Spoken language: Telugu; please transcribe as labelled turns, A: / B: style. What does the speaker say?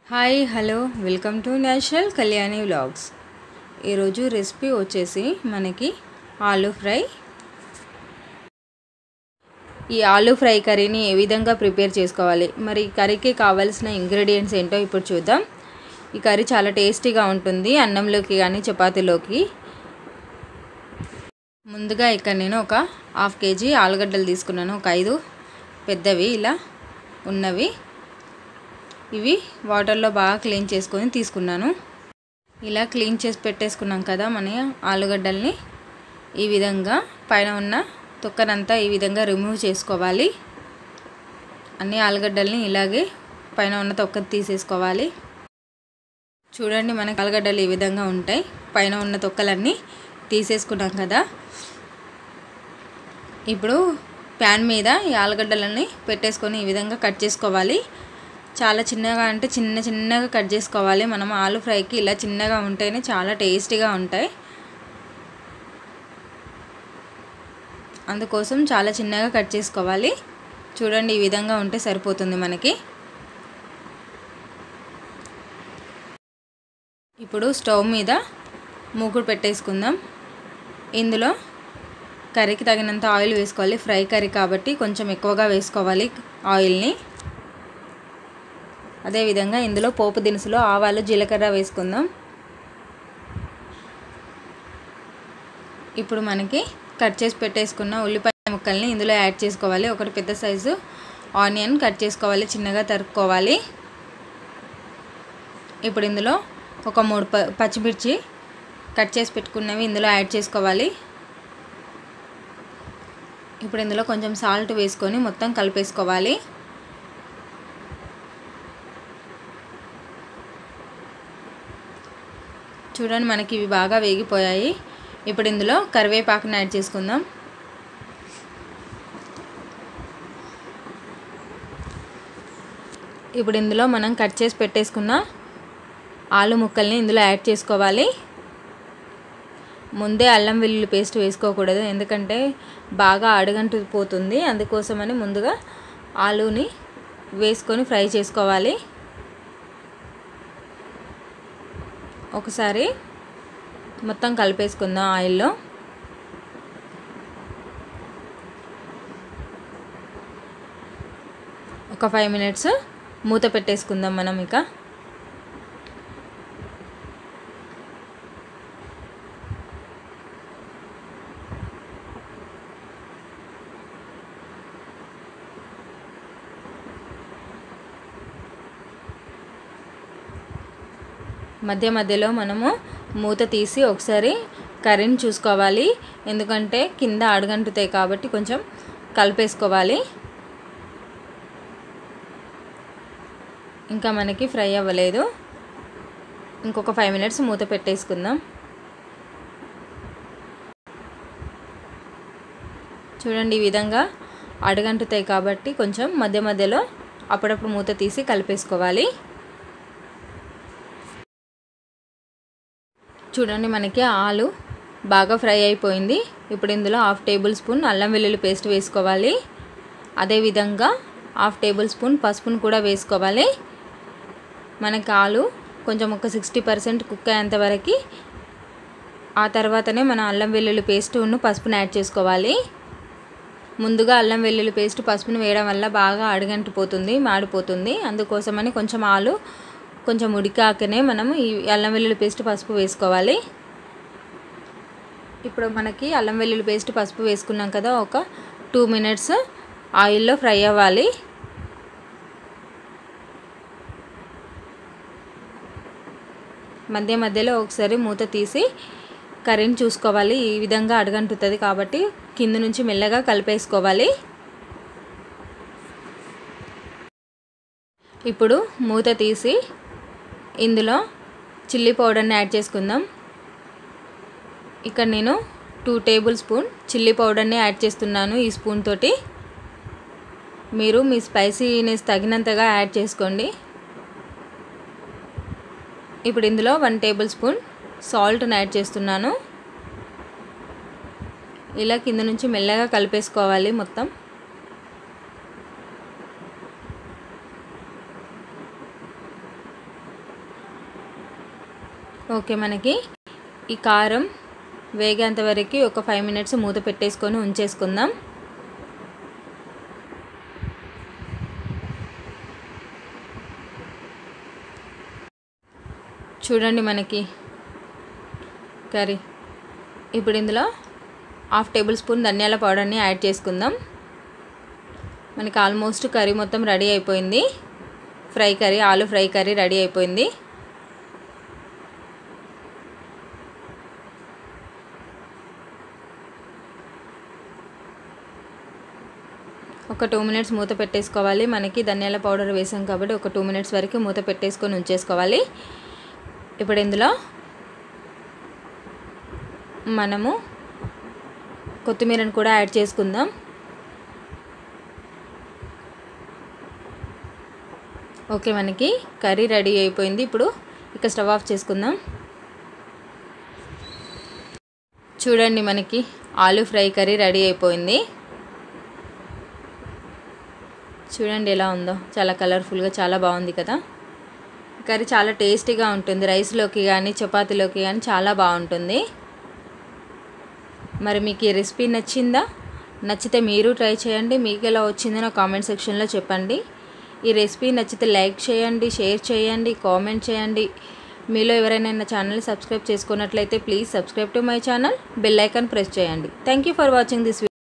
A: hi hello welcome to natural Kalyani vlogs ఈరోజు రెసిపీ వచ్చేసి మనకి ఆలూ ఫ్రై ఈ ఆలూ ఫ్రై కర్రీని ఏ విధంగా ప్రిపేర్ చేసుకోవాలి మరి ఈ కర్రీకి కావాల్సిన ఇంగ్రీడియంట్స్ ఏంటో ఇప్పుడు చూద్దాం ఈ కర్రీ చాలా టేస్టీగా ఉంటుంది అన్నంలోకి కానీ చపాతీలోకి ముందుగా ఇక్కడ నేను ఒక హాఫ్ కేజీ ఆలుగడ్డలు తీసుకున్నాను ఒక ఐదు పెద్దవి ఇలా ఉన్నవి ఇవి వాటర్లో బాగా క్లీన్ చేసుకొని తీసుకున్నాను ఇలా క్లీన్ చేసి పెట్టేసుకున్నాం కదా మన ఆలుగడ్డల్ని ఈ విధంగా పైన ఉన్న తొక్కనంతా ఈ విధంగా రిమూవ్ చేసుకోవాలి అన్ని ఆలుగడ్డల్ని ఇలాగే పైన ఉన్న తొక్క తీసేసుకోవాలి చూడండి మనకి ఆలుగడ్డలు ఈ విధంగా ఉంటాయి పైన ఉన్న తొక్కలన్నీ తీసేసుకున్నాం కదా ఇప్పుడు ప్యాన్ మీద ఈ ఆలుగడ్డలని పెట్టేసుకొని ఈ విధంగా కట్ చేసుకోవాలి చాలా చిన్నగా అంటే చిన్న చిన్నగా కట్ చేసుకోవాలి మనం ఆలు ఫ్రైకి ఇలా చిన్నగా ఉంటేనే చాలా టేస్టీగా ఉంటాయి అందుకోసం చాలా చిన్నగా కట్ చేసుకోవాలి చూడండి ఈ విధంగా ఉంటే సరిపోతుంది మనకి ఇప్పుడు స్టవ్ మీద మూకుడు పెట్టేసుకుందాం ఇందులో కర్రీకి తగినంత ఆయిల్ వేసుకోవాలి ఫ్రై కర్రీ కాబట్టి కొంచెం ఎక్కువగా వేసుకోవాలి ఆయిల్ని అదేవిధంగా ఇందులో పోపు దినుసులు ఆవాలు జీలకర్ర వేసుకుందాం ఇప్పుడు మనకి కట్ చేసి పెట్టేసుకున్న ఉల్లిపాయ ముక్కల్ని ఇందులో యాడ్ చేసుకోవాలి ఒకటి పెద్ద సైజు ఆనియన్ కట్ చేసుకోవాలి చిన్నగా తరుక్కోవాలి ఇప్పుడు ఇందులో ఒక మూడు ప పచ్చిమిర్చి కట్ చేసి పెట్టుకున్నవి ఇందులో యాడ్ చేసుకోవాలి ఇప్పుడు ఇందులో కొంచెం సాల్ట్ వేసుకొని మొత్తం కలిపేసుకోవాలి చూడండి మనకి ఇవి బాగా వేగిపోయాయి ఇప్పుడు ఇందులో కరివేపాకుని యాడ్ చేసుకుందాం ఇప్పుడు ఇందులో మనం కట్ చేసి పెట్టేసుకున్న ఆలు ముక్కల్ని ఇందులో యాడ్ చేసుకోవాలి ముందే అల్లం వెల్లుల్లి పేస్ట్ వేసుకోకూడదు ఎందుకంటే బాగా అడగంటు పోతుంది అందుకోసమని ముందుగా ఆలూని వేసుకొని ఫ్రై చేసుకోవాలి ఒకసారి మొత్తం కలిపేసుకుందాం ఆయిల్లో ఒక ఫైవ్ మినిట్స్ మూత పెట్టేసుకుందాం మనం ఇక మధ్య మధ్యలో మనము మూత తీసి ఒకసారి కర్రీని చూసుకోవాలి ఎందుకంటే కింద అడగంటుతాయి కాబట్టి కొంచెం కలిపేసుకోవాలి ఇంకా మనకి ఫ్రై అవ్వలేదు ఇంకొక ఫైవ్ మినిట్స్ మూత పెట్టేసుకుందాం చూడండి ఈ విధంగా అడగంటుతాయి కాబట్టి కొంచెం మధ్య మధ్యలో అప్పుడప్పుడు మూత తీసి కలిపేసుకోవాలి చూడండి మనకి ఆలు బాగా ఫ్రై అయిపోయింది ఇప్పుడు ఇందులో హాఫ్ టేబుల్ స్పూన్ అల్లం వెల్లుల్లి పేస్ట్ వేసుకోవాలి అదేవిధంగా హాఫ్ టేబుల్ స్పూన్ పసుపును కూడా వేసుకోవాలి మనకి ఆలు కొంచెం ఒక సిక్స్టీ పర్సెంట్ కుక్ అయ్యేంత వరకు ఆ తర్వాతనే మన అల్లం వెల్లుల్లి పేస్ట్ను పసుపును యాడ్ చేసుకోవాలి ముందుగా అల్లం వెల్లుల్లి పేస్ట్ పసుపును వేయడం వల్ల బాగా అడుగంటిపోతుంది మాడిపోతుంది అందుకోసమని కొంచెం ఆలు కొంచెం ఉడికాకనే మనం ఈ అల్లం వెల్లుల్లి పేస్ట్ పసుపు వేసుకోవాలి ఇప్పుడు మనకి అల్లం వెల్లుల్లి పేస్ట్ పసుపు వేసుకున్నాం కదా ఒక టూ మినిట్స్ ఆయిల్లో ఫ్రై అవ్వాలి మధ్య మధ్యలో ఒకసారి మూత తీసి కర్రీని చూసుకోవాలి ఈ విధంగా అడగంటుతుంది కాబట్టి కింద నుంచి మెల్లగా కలిపేసుకోవాలి ఇప్పుడు మూత తీసి ఇందులో చిల్లీ పౌడర్ని యాడ్ చేసుకుందాం ఇక్కడ నేను టూ టేబుల్ స్పూన్ చిల్లీ పౌడర్ని యాడ్ చేస్తున్నాను ఈ స్పూన్ తోటి మీరు మీ స్పైసీనెస్ తగినంతగా యాడ్ చేసుకోండి ఇప్పుడు ఇందులో వన్ టేబుల్ స్పూన్ సాల్ట్ని యాడ్ చేస్తున్నాను ఇలా కింద నుంచి మెల్లగా కలిపేసుకోవాలి మొత్తం ఓకే మనకి ఈ కారం వేగేంత వరకు ఒక ఫైవ్ మినిట్స్ మూత పెట్టేసుకొని ఉంచేసుకుందాం చూడండి మనకి కర్రీ ఇప్పుడు ఇందులో హాఫ్ టేబుల్ స్పూన్ ధనియాల పౌడర్ని యాడ్ చేసుకుందాం మనకి ఆల్మోస్ట్ కర్రీ మొత్తం రెడీ అయిపోయింది ఫ్రై కర్రీ ఆలు ఫ్రై కర్రీ రెడీ అయిపోయింది ఒక టూ మినిట్స్ మూత పెట్టేసుకోవాలి మనకి ధనియాల పౌడర్ వేసాం కాబట్టి ఒక టూ మినిట్స్ వరకు మూత పెట్టేసుకొని ఉంచేసుకోవాలి ఇప్పుడు ఇందులో మనము కొత్తిమీరను కూడా యాడ్ చేసుకుందాం ఓకే మనకి కర్రీ రెడీ అయిపోయింది ఇప్పుడు ఇక స్టవ్ ఆఫ్ చేసుకుందాం చూడండి మనకి ఆలు ఫ్రై కర్రీ రెడీ అయిపోయింది చూడండి ఎలా ఉందో చాలా కలర్ఫుల్గా చాలా బాగుంది కదా కర్రీ చాలా టేస్టీగా ఉంటుంది రైస్లోకి కానీ చపాతీలోకి కానీ చాలా బాగుంటుంది మరి మీకు ఈ రెసిపీ నచ్చిందా నచ్చితే మీరు ట్రై చేయండి మీకు ఎలా వచ్చిందో నా కామెంట్ సెక్షన్లో చెప్పండి ఈ రెసిపీ నచ్చితే లైక్ చేయండి షేర్ చేయండి కామెంట్ చేయండి మీలో ఎవరైనా నా ఛానల్ సబ్స్క్రైబ్ చేసుకున్నట్లయితే please subscribe to my channel bell icon press చేయండి thank you for watching this